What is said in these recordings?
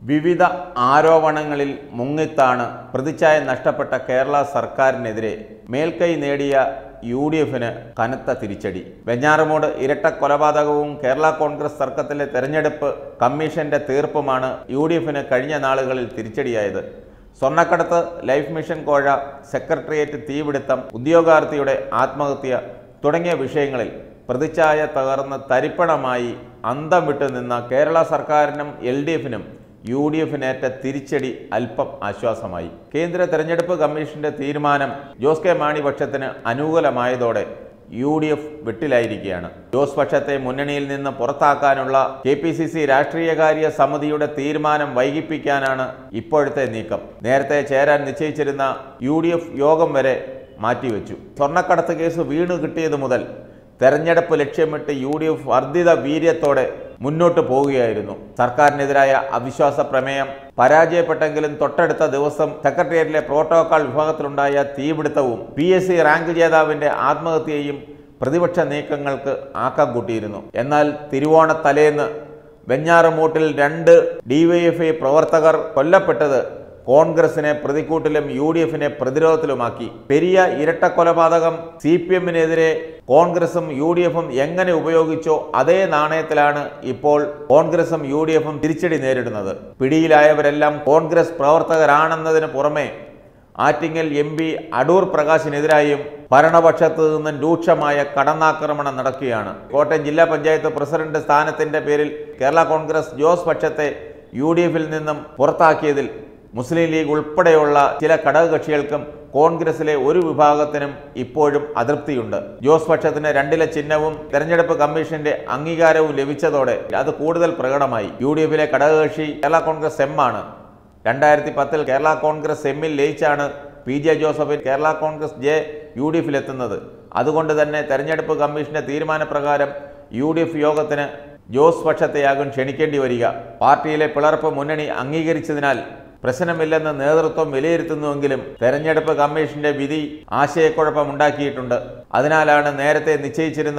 വിവിധ ആരോപണങ്ങളിൽ മുങ്ങിത്താണ് പ്രതിച്ഛായ നഷ്ടപ്പെട്ട കേരള സർക്കാരിനെതിരെ മേൽക്കൈ നേടിയ യു ഡി എഫിന് കനത്ത തിരിച്ചടി വെഞ്ഞാറമൂട് ഇരട്ട കൊലപാതകവും കേരള കോൺഗ്രസ് തർക്കത്തിലെ തെരഞ്ഞെടുപ്പ് കമ്മീഷന്റെ തീർപ്പുമാണ് യു ഡി എഫിന് കഴിഞ്ഞ നാളുകളിൽ തിരിച്ചടിയായത് സ്വർണ്ണക്കടത്ത് ലൈഫ് മിഷൻ കോഴ സെക്രട്ടേറിയറ്റ് തീപിടുത്തം ഉദ്യോഗാർത്ഥിയുടെ ആത്മഹത്യ തുടങ്ങിയ വിഷയങ്ങളിൽ പ്രതിച്ഛായ തകർന്ന് തരിപ്പണമായി അന്തം വിട്ടു നിന്ന കേരള സർക്കാരിനും എൽ ഡി എഫിനും യു ഡി എഫിനേറ്റ തിരിച്ചടി അല്പം ആശ്വാസമായി കേന്ദ്ര തെരഞ്ഞെടുപ്പ് കമ്മീഷന്റെ തീരുമാനം ജോസ് കെ മാണി പക്ഷത്തിന് അനുകൂലമായതോടെ യു ഡി എഫ് വെട്ടിലായിരിക്കുകയാണ് ജോസ് പക്ഷത്തെ മുന്നണിയിൽ നിന്ന് പുറത്താക്കാനുള്ള കെ പി സി സി രാഷ്ട്രീയകാര്യ സമിതിയുടെ തീരുമാനം വൈകിപ്പിക്കാനാണ് ഇപ്പോഴത്തെ നീക്കം നേരത്തെ ചേരാൻ നിശ്ചയിച്ചിരുന്ന യു ഡി എഫ് യോഗം വരെ മാറ്റിവെച്ചു സ്വർണ്ണക്കടത്ത് കേസ് വീണു കിട്ടിയത് മുതൽ തെരഞ്ഞെടുപ്പ് ലക്ഷ്യമിട്ട് യു ഡി എഫ് വർദ്ധിത വീര്യത്തോടെ മുന്നോട്ട് പോവുകയായിരുന്നു സർക്കാരിനെതിരായ അവിശ്വാസ പ്രമേയം പരാജയപ്പെട്ടെങ്കിലും തൊട്ടടുത്ത ദിവസം സെക്രട്ടേറിയറ്റിലെ പ്രോട്ടോകോൾ വിഭാഗത്തിലുണ്ടായ തീപിടുത്തവും പി എസ് സി റാങ്ക് ജേതാവിന്റെ ആത്മഹത്യയും പ്രതിപക്ഷ നീക്കങ്ങൾക്ക് ആക്കം കൂട്ടിയിരുന്നു എന്നാൽ തിരുവോണ തലേന്ന് വെഞ്ഞാറമൂട്ടിൽ രണ്ട് ഡിവൈഎഫ്ഐ പ്രവർത്തകർ കൊല്ലപ്പെട്ടത് കോൺഗ്രസിനെ പ്രതിക്കൂട്ടിലും യു ഡി എഫിനെ പ്രതിരോധത്തിലുമാക്കി പെരിയ ഇരട്ടക്കൊലപാതകം സി പി എമ്മിനെതിരെ കോൺഗ്രസും യു ഡി എഫും എങ്ങനെ ഉപയോഗിച്ചോ അതേ നാണയത്തിലാണ് ഇപ്പോൾ കോൺഗ്രസും യു ഡി എഫും തിരിച്ചടി നേരിടുന്നത് പിടിയിലായവരെല്ലാം കോൺഗ്രസ് പ്രവർത്തകരാണെന്നതിന് പുറമെ ആറ്റിങ്ങൽ എം പി അടൂർ പ്രകാശിനെതിരായും ഭരണപക്ഷത്ത് നിന്നും രൂക്ഷമായ കടന്നാക്രമണം നടക്കുകയാണ് കോട്ടയം ജില്ലാ പഞ്ചായത്ത് പ്രസിഡന്റ് സ്ഥാനത്തിന്റെ പേരിൽ കേരള കോൺഗ്രസ് ജോസ് പക്ഷത്തെ യു ഡി എഫിൽ നിന്നും പുറത്താക്കിയതിൽ മുസ്ലിം ലീഗ് ഉൾപ്പെടെയുള്ള ചില ഘടകകക്ഷികൾക്കും കോൺഗ്രസിലെ ഒരു വിഭാഗത്തിനും ഇപ്പോഴും അതൃപ്തിയുണ്ട് ജോസ് പക്ഷത്തിന് രണ്ടിലെ ചിഹ്നവും തെരഞ്ഞെടുപ്പ് കമ്മീഷന്റെ അംഗീകാരവും ലഭിച്ചതോടെ അത് കൂടുതൽ പ്രകടമായി യു ഡി എഫിലെ ഘടകകക്ഷി കേരള കോൺഗ്രസ് എം ആണ് രണ്ടായിരത്തി പത്തിൽ കേരള കോൺഗ്രസ് എമ്മിൽ ലയിച്ചാണ് പി ജെ ജോസഫിൻ Kerala Congress J U D എഫിലെത്തുന്നത് അതുകൊണ്ട് തന്നെ തെരഞ്ഞെടുപ്പ് കമ്മീഷന്റെ തീരുമാനപ്രകാരം യു ഡി എഫ് യോഗത്തിന് ജോസ് പക്ഷത്തെയാകും ക്ഷണിക്കേണ്ടി വരിക പാർട്ടിയിലെ പിളർപ്പ് മുന്നണി അംഗീകരിച്ചതിനാൽ പ്രശ്നമില്ലെന്ന് നേതൃത്വം വിലയിരുത്തുന്നുവെങ്കിലും തെരഞ്ഞെടുപ്പ് കമ്മീഷന്റെ വിധി ആശയക്കുഴപ്പമുണ്ടാക്കിയിട്ടുണ്ട് അതിനാലാണ് നേരത്തെ നിശ്ചയിച്ചിരുന്ന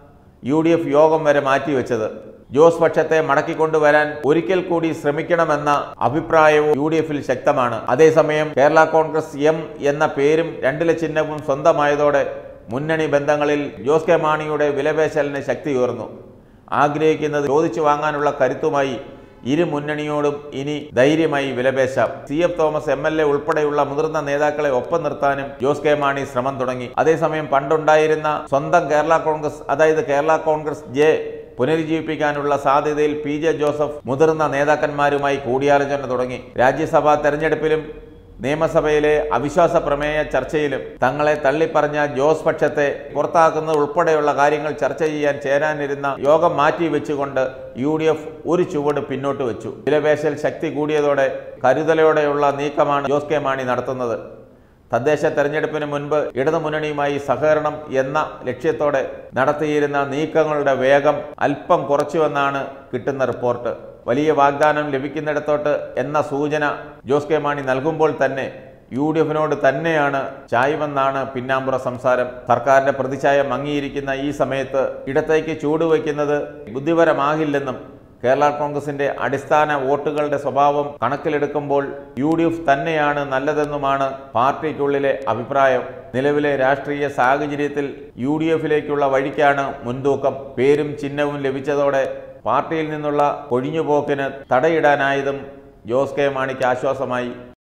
യു ഡി എഫ് യോഗം വരെ മാറ്റിവെച്ചത് ജോസ് പക്ഷത്തെ മടക്കിക്കൊണ്ടുവരാൻ ഒരിക്കൽ കൂടി ശ്രമിക്കണമെന്ന അഭിപ്രായവും യു ഡി എഫിൽ ശക്തമാണ് അതേസമയം കേരള കോൺഗ്രസ് എം എന്ന പേരും രണ്ടിലെ ചിഹ്നവും സ്വന്തമായതോടെ മുന്നണി ബന്ധങ്ങളിൽ ജോസ് കെ മാണിയുടെ വിലപേശലിന് ശക്തി ഉയർന്നു ആഗ്രഹിക്കുന്നത് ചോദിച്ചു വാങ്ങാനുള്ള കരുത്തുമായി ഇരു മുന്നണിയോടും ഇനി ധൈര്യമായി വിലപേശാം C F Thomas M L A ഉൾപ്പെടെയുള്ള മുതിർന്ന നേതാക്കളെ ഒപ്പം നിർത്താനും ജോസ് കെ മാണി ശ്രമം തുടങ്ങി അതേസമയം പണ്ടുണ്ടായിരുന്ന സ്വന്തം കേരള കോൺഗ്രസ് അതായത് കേരള കോൺഗ്രസ് ജെ പുനരുജ്ജീവിപ്പിക്കാനുള്ള സാധ്യതയിൽ പി ജെ ജോസഫ് മുതിർന്ന നേതാക്കന്മാരുമായി കൂടിയാലോചന തുടങ്ങി രാജ്യസഭാ തെരഞ്ഞെടുപ്പിലും നിയമസഭയിലെ അവിശ്വാസ പ്രമേയ ചർച്ചയിലും തങ്ങളെ തള്ളിപ്പറഞ്ഞ ജോസ് പക്ഷത്തെ പുറത്താക്കുന്നത് ഉൾപ്പെടെയുള്ള കാര്യങ്ങൾ ചർച്ച ചെയ്യാൻ ചേരാനിരുന്ന യോഗം മാറ്റിവെച്ചുകൊണ്ട് യു ഡി എഫ് ഒരു ചുവട് പിന്നോട്ട് വെച്ചു വിലപേശൽ ശക്തി കൂടിയതോടെ കരുതലോടെയുള്ള നീക്കമാണ് ജോസ് കെ മാണി നടത്തുന്നത് തദ്ദേശ തെരഞ്ഞെടുപ്പിന് മുൻപ് ഇടതുമുന്നണിയുമായി സഹകരണം എന്ന ലക്ഷ്യത്തോടെ നടത്തിയിരുന്ന നീക്കങ്ങളുടെ വേഗം അല്പം കുറച്ചുവെന്നാണ് കിട്ടുന്ന റിപ്പോർട്ട് വലിയ വാഗ്ദാനം ലഭിക്കുന്നിടത്തോട്ട് എന്ന സൂചന ജോസ് കെ മാണി നൽകുമ്പോൾ തന്നെ യു ഡി എഫിനോട് തന്നെയാണ് ചായുമെന്നാണ് പിന്നാമ്പുറ സംസാരം സർക്കാരിന്റെ പ്രതിച്ഛായ മങ്ങിയിരിക്കുന്ന ഈ സമയത്ത് ഇടത്തേക്ക് ചൂടുവയ്ക്കുന്നത് ബുദ്ധിപരമാകില്ലെന്നും കേരള കോൺഗ്രസിന്റെ അടിസ്ഥാന വോട്ടുകളുടെ സ്വഭാവം കണക്കിലെടുക്കുമ്പോൾ യു ഡി എഫ് തന്നെയാണ് നല്ലതെന്നുമാണ് പാർട്ടിക്കുള്ളിലെ അഭിപ്രായം നിലവിലെ രാഷ്ട്രീയ സാഹചര്യത്തിൽ യു ഡി എഫിലേക്കുള്ള വഴിക്കാണ് മുൻതൂക്കം പേരും ചിഹ്നവും ലഭിച്ചതോടെ പാർട്ടിയിൽ നിന്നുള്ള കൊഴിഞ്ഞുപോക്കിന് തടയിടാനായതും ജോസ് കെ മാണിക്ക് ആശ്വാസമായി